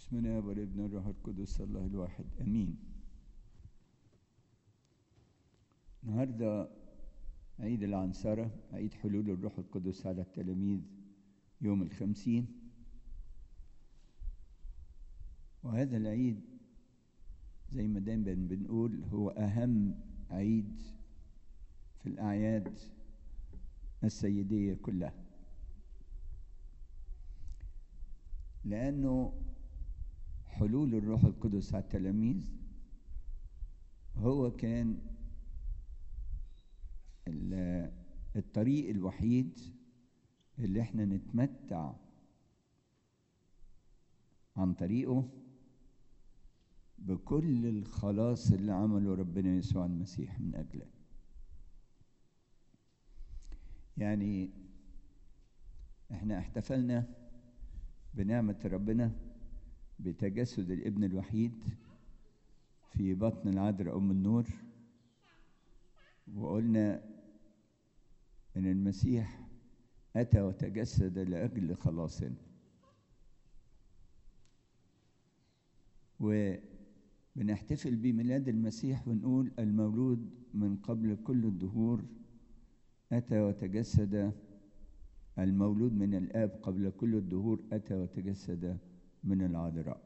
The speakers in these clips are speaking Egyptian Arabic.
بسم الله والابن الروح القدس الله الواحد امين النهارده عيد العنصرة عيد حلول الروح القدس على التلاميذ يوم الخمسين وهذا العيد زي ما دايما بنقول هو أهم عيد في الأعياد السيدية كلها لأنه حلول الروح القدس على التلاميذ هو كان الطريق الوحيد اللي احنا نتمتع عن طريقه بكل الخلاص اللي عمله ربنا يسوع المسيح من أجله يعني احنا احتفلنا بنعمة ربنا بتجسد الابن الوحيد في بطن العذراء أم النور وقلنا إن المسيح أتى وتجسد لأجل خلاصنا وبنحتفل بميلاد المسيح ونقول المولود من قبل كل الدهور أتى وتجسد المولود من الآب قبل كل الدهور أتى وتجسد من العذراء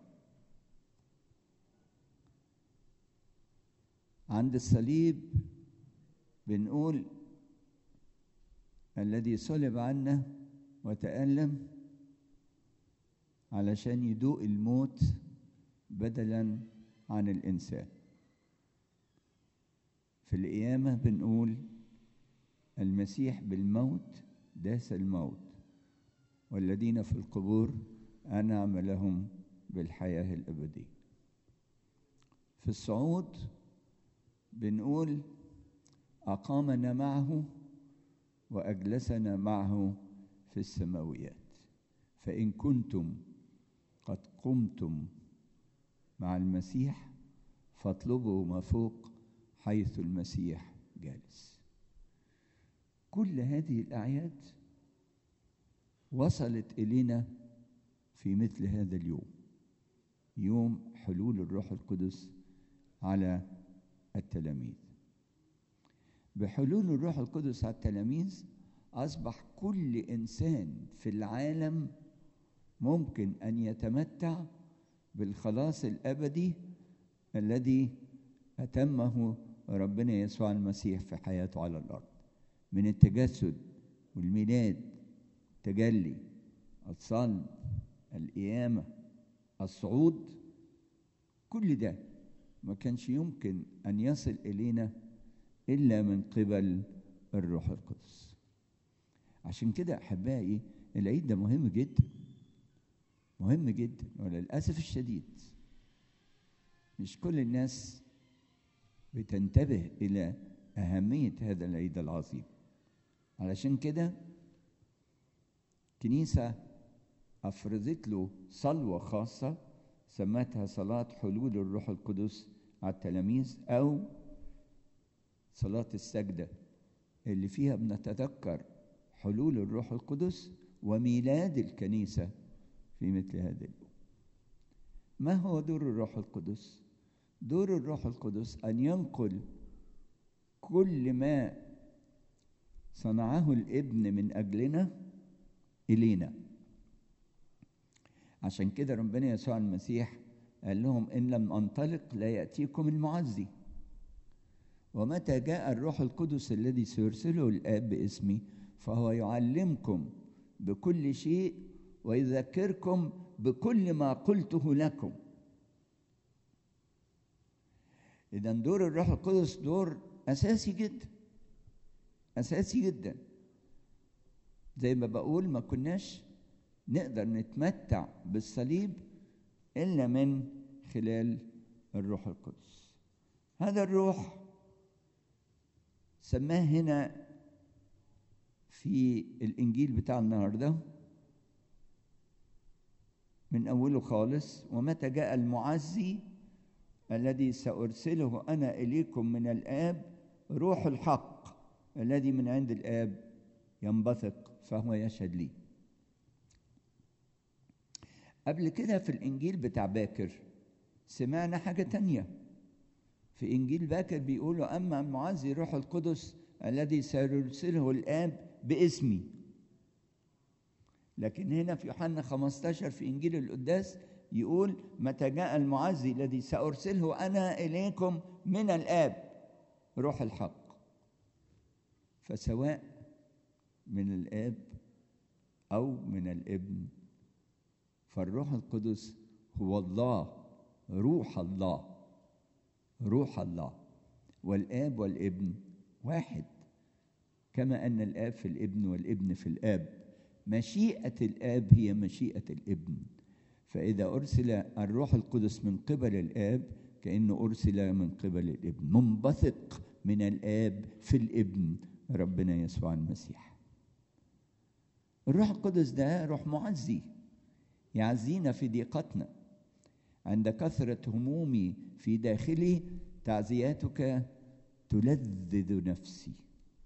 عند الصليب بنقول الذي صلب عنا وتألم علشان يدوق الموت بدلا عن الإنسان في القيامة بنقول المسيح بالموت داس الموت والذين في القبور أنعم لهم بالحياة الأبدية في الصعود بنقول أقامنا معه وأجلسنا معه في السماويات فإن كنتم قد قمتم مع المسيح فاطلبوا ما فوق حيث المسيح جالس كل هذه الأعياد وصلت إلينا في مثل هذا اليوم يوم حلول الروح القدس على التلاميذ بحلول الروح القدس على التلاميذ أصبح كل إنسان في العالم ممكن أن يتمتع بالخلاص الأبدي الذي أتمه ربنا يسوع المسيح في حياته على الأرض من التجسد والميلاد التجلي الصلب القيامة الصعود كل ده ما كانش يمكن أن يصل إلينا إلا من قبل الروح القدس عشان كده أحبائي العيد ده مهم جدا مهم جدا وللأسف الشديد مش كل الناس بتنتبه إلى أهمية هذا العيد العظيم علشان كده كنيسة أفرضت له صلوة خاصة سمتها صلاة حلول الروح القدس على التلاميذ أو صلاة السجدة اللي فيها بنتذكر حلول الروح القدس وميلاد الكنيسة في مثل هذا اليوم ما هو دور الروح القدس؟ دور الروح القدس أن ينقل كل ما صنعه الابن من أجلنا إلينا عشان كده ربنا يسوع المسيح قال لهم إن لم أنطلق لا يأتيكم المعزي ومتى جاء الروح القدس الذي سيرسله الآب باسمي فهو يعلمكم بكل شيء ويذكركم بكل ما قلته لكم إذا دور الروح القدس دور أساسي جدا أساسي جدا زي ما بقول ما كناش نقدر نتمتع بالصليب إلا من خلال الروح القدس هذا الروح سماه هنا في الإنجيل بتاع النهارده من أوله خالص ومتى جاء المعزي الذي سأرسله أنا إليكم من الآب روح الحق الذي من عند الآب ينبثق فهو يشهد لي قبل كده في الإنجيل بتاع باكر سمعنا حاجة تانية في إنجيل باكر بيقولوا أما المعزي روح القدس الذي سيرسله الآب باسمي لكن هنا في يوحنا 15 في إنجيل القداس يقول متى جاء المعزي الذي سأرسله أنا إليكم من الآب روح الحق فسواء من الآب أو من الابن فالروح القدس هو الله روح الله روح الله والآب والابن واحد كما أن الآب في الابن والابن في الآب مشيئة الآب هي مشيئة الابن فإذا أرسل الروح القدس من قبل الآب كأنه أرسل من قبل الابن منبثق من الآب في الابن ربنا يسوع المسيح الروح القدس ده روح معزي يعزينا في ضيقتنا عند كثرة همومي في داخلي تعزياتك تلذذ نفسي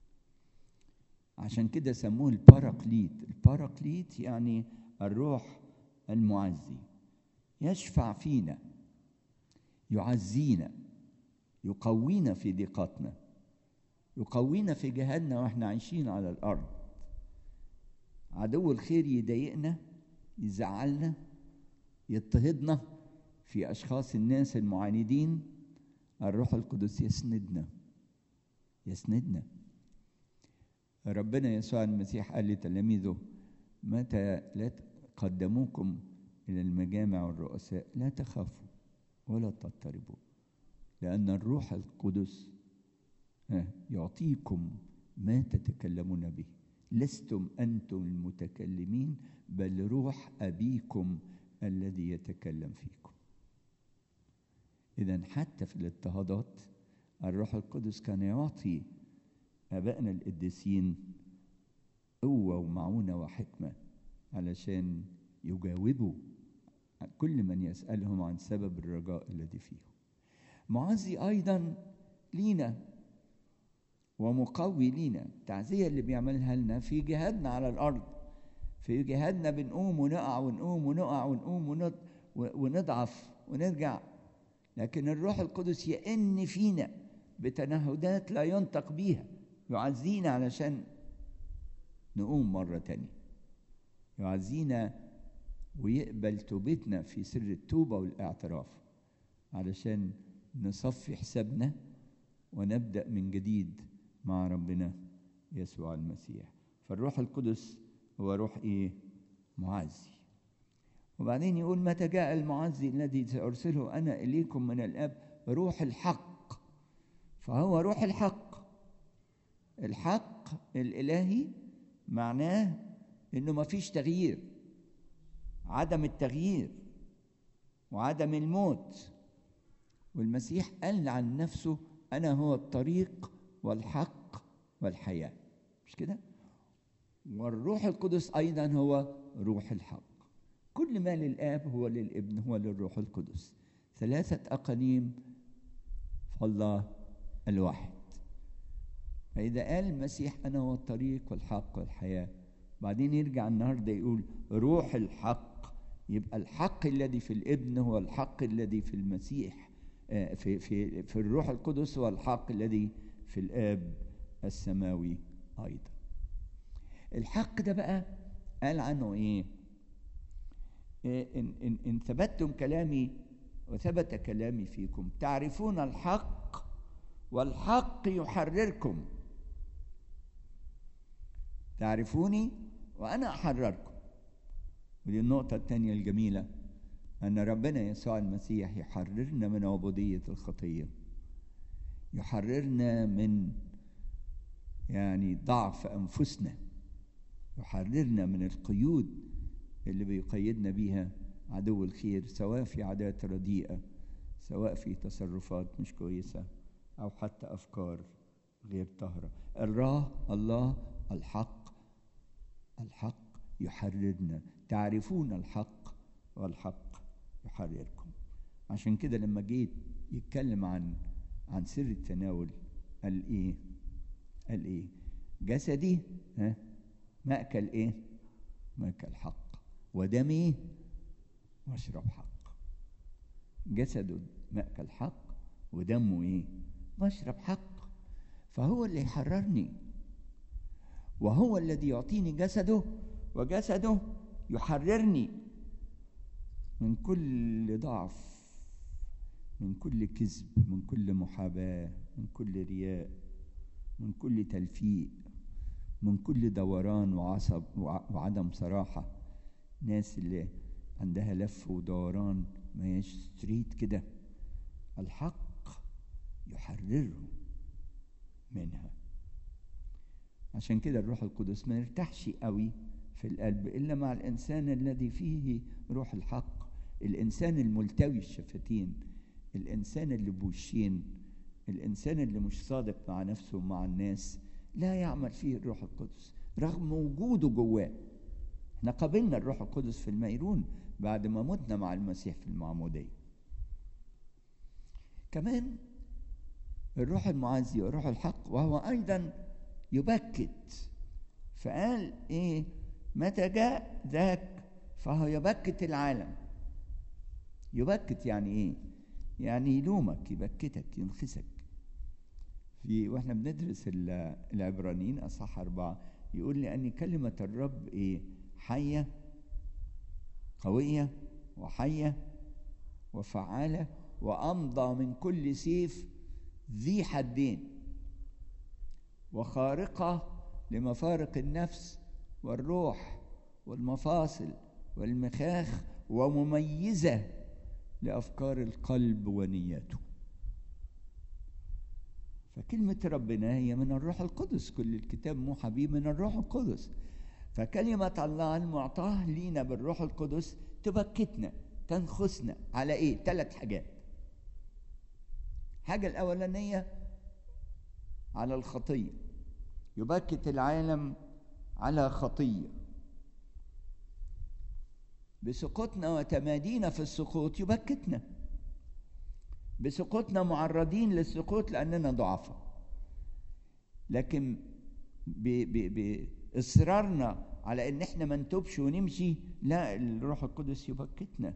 عشان كده سموه الباراكليت الباراكليت يعني الروح المعزي يشفع فينا يعزينا يقوينا في ضيقتنا يقوينا في جهادنا واحنا عايشين على الارض عدو الخير يضايقنا يزعلنا يضطهدنا في اشخاص الناس المعاندين الروح القدس يسندنا يسندنا ربنا يسوع المسيح قال لتلاميذه متى لا قدموكم الى المجامع والرؤساء لا تخافوا ولا تضطربوا لان الروح القدس يعطيكم ما تتكلمون به لستم انتم المتكلمين بل روح ابيكم الذي يتكلم فيكم اذا حتى في الاضطهادات الروح القدس كان يعطي ابائنا القديسين قوه ومعونه وحكمه علشان يجاوبوا كل من يسالهم عن سبب الرجاء الذي فيهم معزي ايضا لينا ومقوي لينا التعزية اللي بيعملها لنا في جهادنا على الأرض في جهادنا بنقوم ونقع ونقوم ونقع ونقوم ونضعف ونرجع لكن الروح القدس يئن فينا بتنهدات لا ينطق بيها يعزينا علشان نقوم مرة تانية يعزينا ويقبل توبتنا في سر التوبة والاعتراف علشان نصفي حسابنا ونبدأ من جديد مع ربنا يسوع المسيح فالروح القدس هو روح ايه معزي وبعدين يقول متى جاء المعزي الذي سأرسله أنا إليكم من الآب روح الحق فهو روح الحق الحق الإلهي معناه إنه ما فيش تغيير عدم التغيير وعدم الموت والمسيح قال عن نفسه أنا هو الطريق والحق والحياة مش كده؟ والروح القدس أيضا هو روح الحق كل ما للآب هو للابن هو للروح القدس ثلاثة أقانيم فالله الواحد فإذا قال المسيح أنا هو الطريق والحق والحياة بعدين يرجع النهارده يقول روح الحق يبقى الحق الذي في الابن هو الحق الذي في المسيح في في في الروح القدس هو الحق الذي في الاب السماوي ايضا الحق ده بقى قال عنه ايه إن, إن, إن ثبتتم كلامي وثبت كلامي فيكم تعرفون الحق والحق يحرركم تعرفوني وأنا أحرركم ودي النقطة الثانية الجميلة أن ربنا يسوع المسيح يحررنا من عبودية الخطية يحررنا من يعني ضعف أنفسنا يحررنا من القيود اللي بيقيدنا بيها عدو الخير سواء في عادات رديئة سواء في تصرفات مش كويسة أو حتى أفكار غير طاهرة الله الله الحق الحق يحررنا تعرفون الحق والحق يحرركم عشان كده لما جيت يتكلم عن عن سر التناول قال ايه قال ايه جسدي ها مأكل ايه مأكل حق ودمي واشرب حق جسده مأكل حق ودمه ايه بشرب حق فهو اللي يحررني وهو الذي يعطيني جسده وجسده يحررني من كل ضعف من كل كذب من كل محاباة من كل رياء من كل تلفيق من كل دوران وعصب وعدم صراحة ناس اللي عندها لف ودوران ما هيش ستريت كده الحق يحررهم منها عشان كده الروح القدس ما يرتاحش قوي في القلب إلا مع الإنسان الذي فيه روح الحق الإنسان الملتوي الشفتين الإنسان اللي بوشين الإنسان اللي مش صادق مع نفسه ومع الناس لا يعمل فيه الروح القدس رغم وجوده جواه احنا قابلنا الروح القدس في الميرون بعد ما متنا مع المسيح في المعمودية كمان الروح المعزي والروح الحق وهو أيضا يبكت فقال إيه متى جاء ذاك فهو يبكت العالم يبكت يعني إيه يعني يلومك يبكتك ينخسك في واحنا بندرس العبرانيين اصحاح اربعه يقول لان كلمه الرب ايه حيه قويه وحيه وفعاله وامضى من كل سيف ذي حدين وخارقه لمفارق النفس والروح والمفاصل والمخاخ ومميزه لافكار القلب ونياته فكلمة ربنا هي من الروح القدس كل الكتاب موحى به من الروح القدس فكلمة الله المعطاة لينا بالروح القدس تبكتنا تنخسنا على ايه؟ ثلاث حاجات الحاجة الأولانية على الخطية يبكت العالم على خطية بسقوطنا وتمادينا في السقوط يبكتنا بسقوطنا معرضين للسقوط لأننا ضعفاء لكن بإصرارنا على إن إحنا ما نتوبش ونمشي لا الروح القدس يبكتنا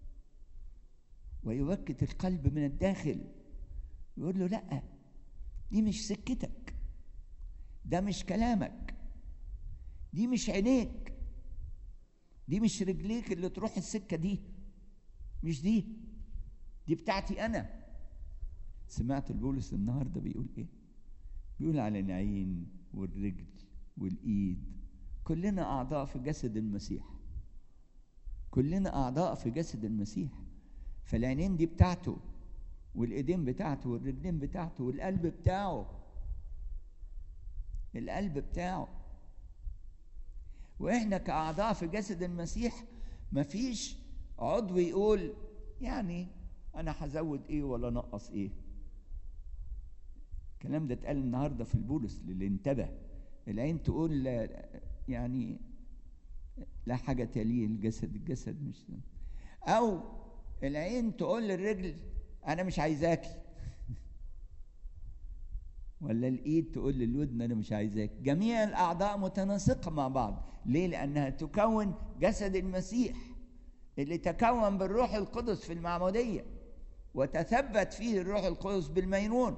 ويبكت القلب من الداخل يقول له لا دي مش سكتك ده مش كلامك دي مش عينيك دي مش رجليك اللي تروح السكه دي مش دي دي بتاعتي انا سمعت البولس النهارده بيقول ايه بيقول على العين والرجل والايد كلنا اعضاء في جسد المسيح كلنا اعضاء في جسد المسيح فالعينين دي بتاعته والايدين بتاعته والرجلين بتاعته والقلب بتاعه القلب بتاعه واحنا كاعضاء في جسد المسيح مفيش عضو يقول يعني انا هزود ايه ولا نقص ايه الكلام ده اتقال النهارده في البولس للي انتبه العين تقول لا يعني لا حاجة تليه الجسد الجسد مش أو العين تقول للرجل أنا مش عايزاكي ولا الإيد تقول للودن أنا مش عايزاك جميع الأعضاء متناسقة مع بعض ليه؟ لأنها تكون جسد المسيح اللي تكون بالروح القدس في المعمودية وتثبت فيه الروح القدس بالمينون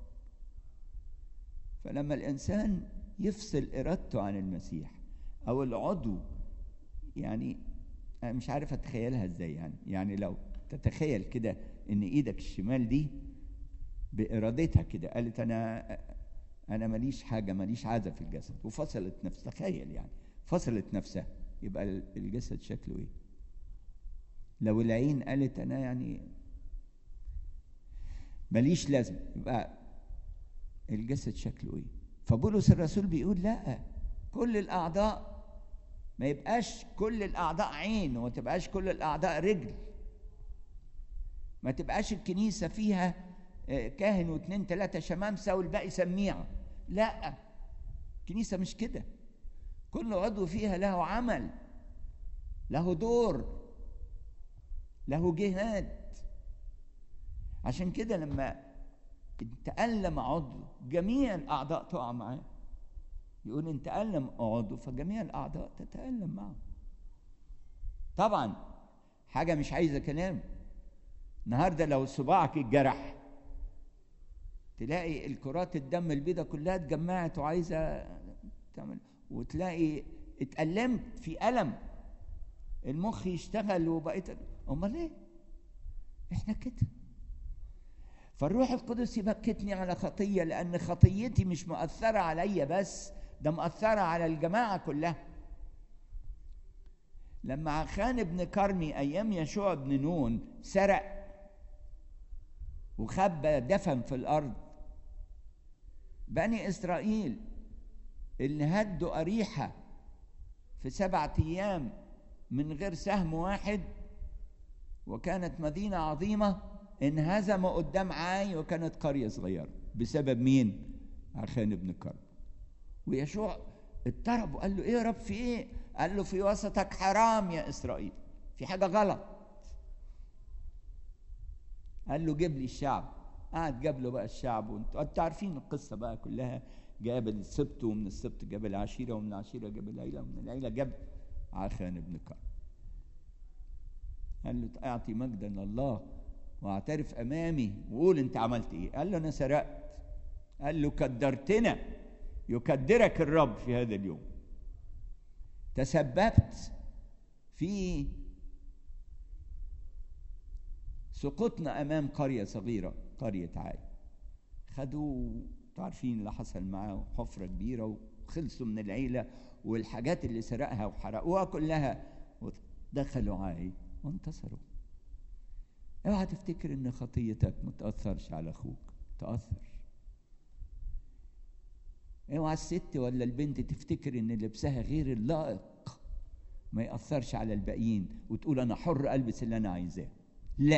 فلما الإنسان يفصل إرادته عن المسيح أو العضو يعني أنا مش عارف أتخيلها إزاي يعني يعني لو تتخيل كده إن إيدك الشمال دي بإرادتها كده قالت أنا أنا ماليش حاجة ماليش عادة في الجسد وفصلت نفسها تخيل يعني فصلت نفسها يبقى الجسد شكله إيه؟ لو العين قالت أنا يعني ماليش لازمة يبقى الجسد شكله إيه؟ فبولس الرسول بيقول لا كل الأعضاء ما يبقاش كل الأعضاء عين وما تبقاش كل الأعضاء رجل ما تبقاش الكنيسة فيها كاهن واثنين ثلاثة شمامسة والباقي سميعة لا الكنيسة مش كده كل عضو فيها له عمل له دور له جهاد عشان كده لما تألم عضو جميع الأعضاء تقع معاه يقول إن تألم عضو فجميع الأعضاء تتألم معه طبعا حاجة مش عايزة كلام النهاردة لو صباعك اتجرح تلاقي الكرات الدم البيضاء كلها اتجمعت وعايزة تعمل وتلاقي اتألمت في ألم المخ يشتغل وبقيت امال ايه احنا كده فالروح القدس يبكتني على خطيه لان خطيتي مش مؤثره عليا بس ده مؤثره على الجماعه كلها لما عخان بن كرمي ايام يشوع بن نون سرق وخبى دفن في الارض بني اسرائيل اللي هدوا اريحه في سبعة ايام من غير سهم واحد وكانت مدينة عظيمة انهزموا قدام عاي وكانت قرية صغيرة بسبب مين؟ عخان بن كرب ويشوع اضطرب وقال له ايه يا رب في ايه؟ قال له في وسطك حرام يا اسرائيل في حاجة غلط قال له جيب لي الشعب قعد جاب له بقى الشعب وانتوا انتوا عارفين القصة بقى كلها جاب السبت ومن السبت جاب العشيرة ومن العشيرة جاب العيلة ومن العيلة جاب عخان بن كرب قال له اعطي مجدا لله واعترف امامي وقول انت عملت ايه قال له انا سرقت قال له كدرتنا يكدرك الرب في هذا اليوم تسببت في سقوطنا امام قريه صغيره قريه عاي خدوا عارفين اللي حصل معاه حفره كبيره وخلصوا من العيله والحاجات اللي سرقها وحرقوها كلها ودخلوا عاي وانتصروا اوعى تفتكر ان خطيتك ما تاثرش على اخوك تاثر اوعى الست ولا البنت تفتكر ان لبسها غير اللائق ما ياثرش على الباقيين وتقول انا حر البس اللي انا عايزاه لا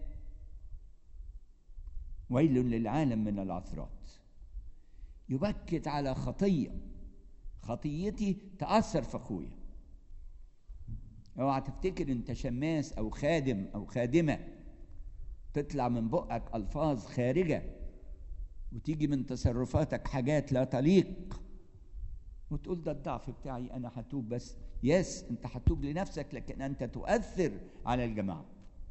ويل للعالم من العثرات يبكت على خطيه خطيتي تاثر في اخويا اوعى تفتكر انت شماس او خادم او خادمه تطلع من بقك الفاظ خارجه وتيجي من تصرفاتك حاجات لا تليق وتقول ده الضعف بتاعي انا هتوب بس يس انت هتوب لنفسك لكن انت تؤثر على الجماعه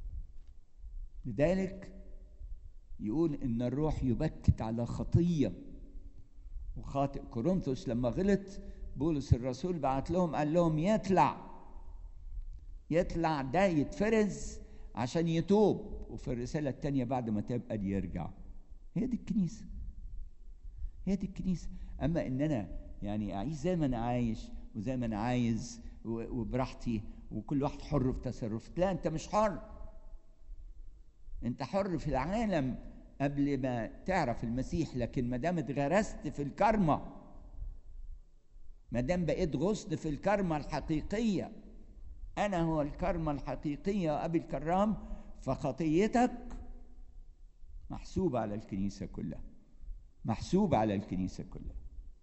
لذلك يقول ان الروح يبكت على خطيه وخاطئ كورنثوس لما غلط بولس الرسول بعت لهم قال لهم يطلع يطلع ده يتفرز عشان يتوب وفي الرسالة التانية بعد ما تاب قال يرجع هي دي الكنيسة هي دي الكنيسة أما إن أنا يعني أعيش زي ما أنا عايش وزي ما أنا عايز وبراحتي وكل واحد حر في تصرفه لا أنت مش حر أنت حر في العالم قبل ما تعرف المسيح لكن ما دام اتغرست في الكرمة ما دام بقيت غصن في الكرمة الحقيقية أنا هو الكرمة الحقيقية أبي الكرام فخطيتك محسوبة على الكنيسة كلها محسوبة على الكنيسة كلها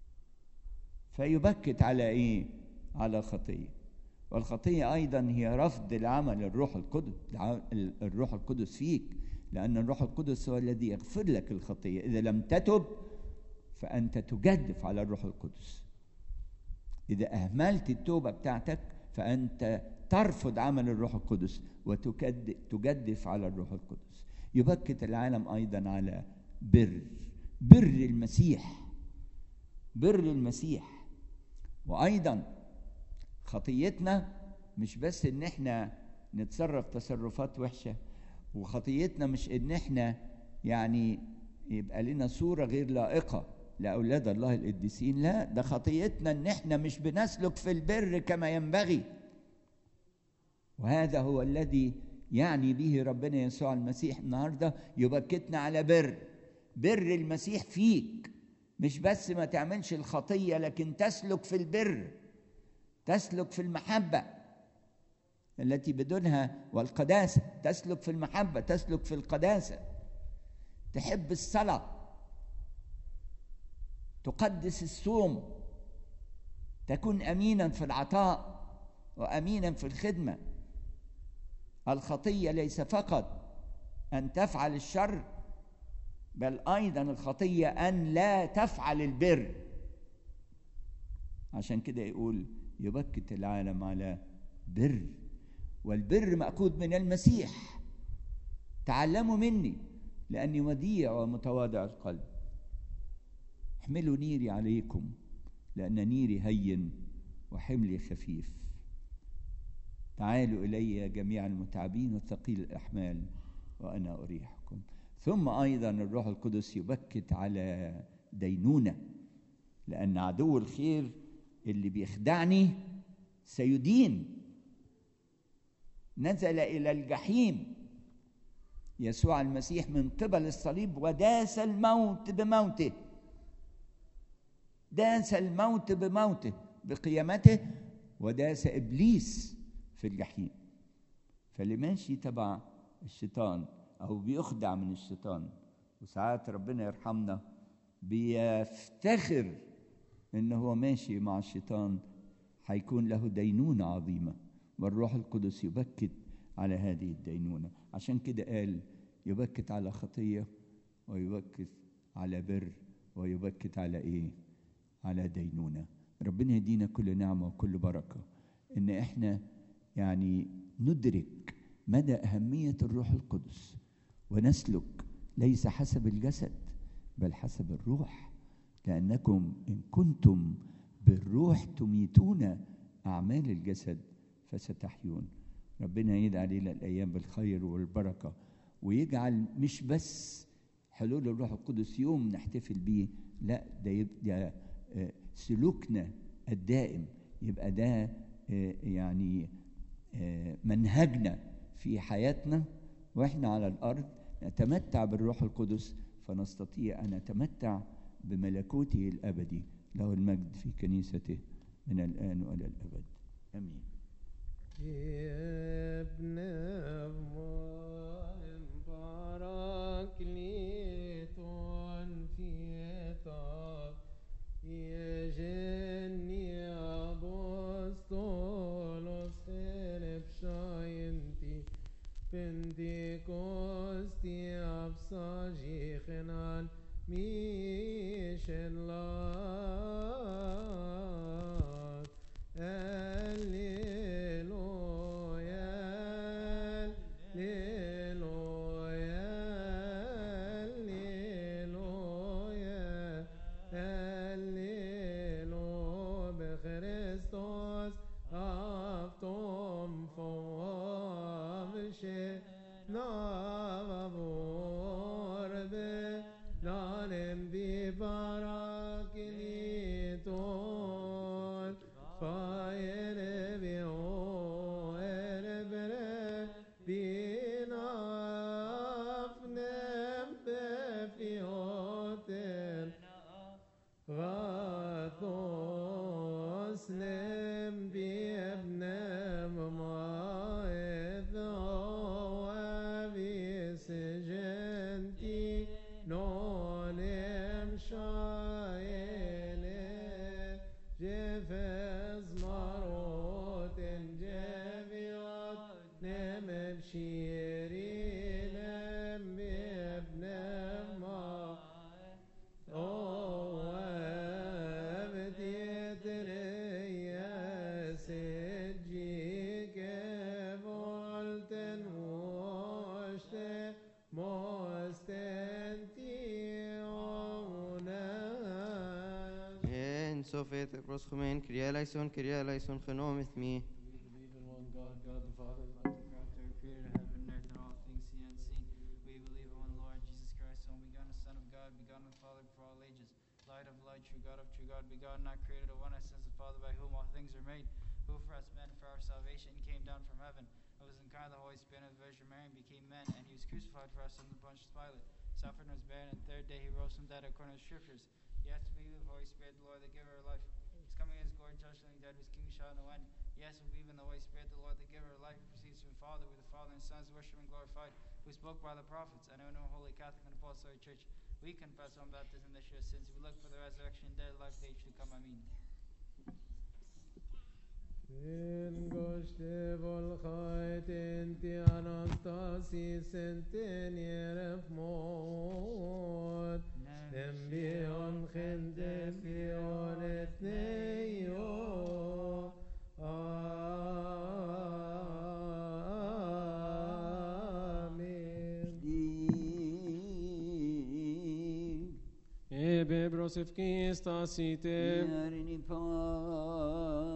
فيبكت على إيه؟ على خطية والخطية أيضا هي رفض العمل الروح القدس الروح القدس فيك لأن الروح القدس هو الذي يغفر لك الخطية إذا لم تتب فأنت تجدف على الروح القدس إذا أهملت التوبة بتاعتك فأنت ترفض عمل الروح القدس وتجدف على الروح القدس يبكت العالم أيضا على بر بر المسيح بر المسيح وأيضا خطيتنا مش بس إن إحنا نتصرف تصرفات وحشة وخطيتنا مش إن إحنا يعني يبقى لنا صورة غير لائقة لأولاد الله القديسين لا ده خطيتنا إن إحنا مش بنسلك في البر كما ينبغي وهذا هو الذي يعني به ربنا يسوع المسيح النهارده يبكتنا على بر بر المسيح فيك مش بس ما تعملش الخطيه لكن تسلك في البر تسلك في المحبه التي بدونها والقداسه تسلك في المحبه تسلك في القداسه تحب الصلاه تقدس الصوم تكون امينا في العطاء وامينا في الخدمه الخطيه ليس فقط ان تفعل الشر بل ايضا الخطيه ان لا تفعل البر عشان كده يقول يبكت العالم على بر والبر مأخوذ من المسيح تعلموا مني لأني وديع ومتواضع القلب احملوا نيري عليكم لأن نيري هين وحملي خفيف تعالوا إلي جميع المتعبين والثقيل الأحمال وأنا أريحكم ثم أيضا الروح القدس يبكت على دينونة لأن عدو الخير اللي بيخدعني سيدين نزل إلى الجحيم يسوع المسيح من قبل الصليب وداس الموت بموته داس الموت بموته بقيامته وداس ابليس في الجحيم فاللي ماشي تبع الشيطان او بيخدع من الشيطان وساعات ربنا يرحمنا بيفتخر ان هو ماشي مع الشيطان هيكون له دينونه عظيمه والروح القدس يبكت على هذه الدينونه عشان كده قال يبكت على خطيه ويبكت على بر ويبكت على ايه على دينونه ربنا يدينا كل نعمه وكل بركه ان احنا يعني ندرك مدى اهميه الروح القدس ونسلك ليس حسب الجسد بل حسب الروح لانكم ان كنتم بالروح تميتون اعمال الجسد فستحيون ربنا يدعى علينا الايام بالخير والبركه ويجعل مش بس حلول الروح القدس يوم نحتفل بيه لا ده يبقى سلوكنا الدائم يبقى ده يعني منهجنا في حياتنا واحنا على الارض نتمتع بالروح القدس فنستطيع ان نتمتع بملكوته الابدي له المجد في كنيسته من الان والى الابد امين ابن باراكليتون فيتا يجني أبوستولوس فيليب شاينتي بنتيكوستي أبساجي خنان ميشلات هللويا هللويا هللويا هللو بخريستوس أفتم فوامشي نابور بلانم ببراكنيتون فاير بيو اربر بينافنم بفيوتر غاثوس لم بابن ممايث وبسجنتي نولم شايل جفز مروت جفيات نمم شيري لم بابن ممايث En Sofet proschumen, Kyrie eleison, Kyrie eleison, genom with me. believe in one God, God the Father, the Creator, creator of heaven and earth and all things seen and unseen. We believe in one Lord Jesus Christ, only begotten Son of God, begotten of the Father before all ages. Light of light, true God of true God, begotten, not created, of one essence of Father, by whom all things are made, who for us men, for our salvation, came down from heaven, and was incarnate of the Holy Spirit of the Virgin Mary, and became man, and he was crucified for us under Pontius Pilate, suffered and was buried, and the third day he rose from dead according to the Scriptures. Yes, we believe in the Holy Spirit, the Lord, the giver of life. He's coming in his glory, judge the living dead, whose king shall no end. Yes, we believe in the Holy Spirit, the Lord, the giver of life, who proceeds from the Father, with the Father and Son is worshipped and glorified, who spoke by the prophets, and I know Holy Catholic and Apostolic Church. We confess one baptism this year sins. We look for the resurrection and dead life of the age to come. Amen. In goste volchait enti anastasis centenier mod Embion chende fion et neo bebros efkis tasite, Arini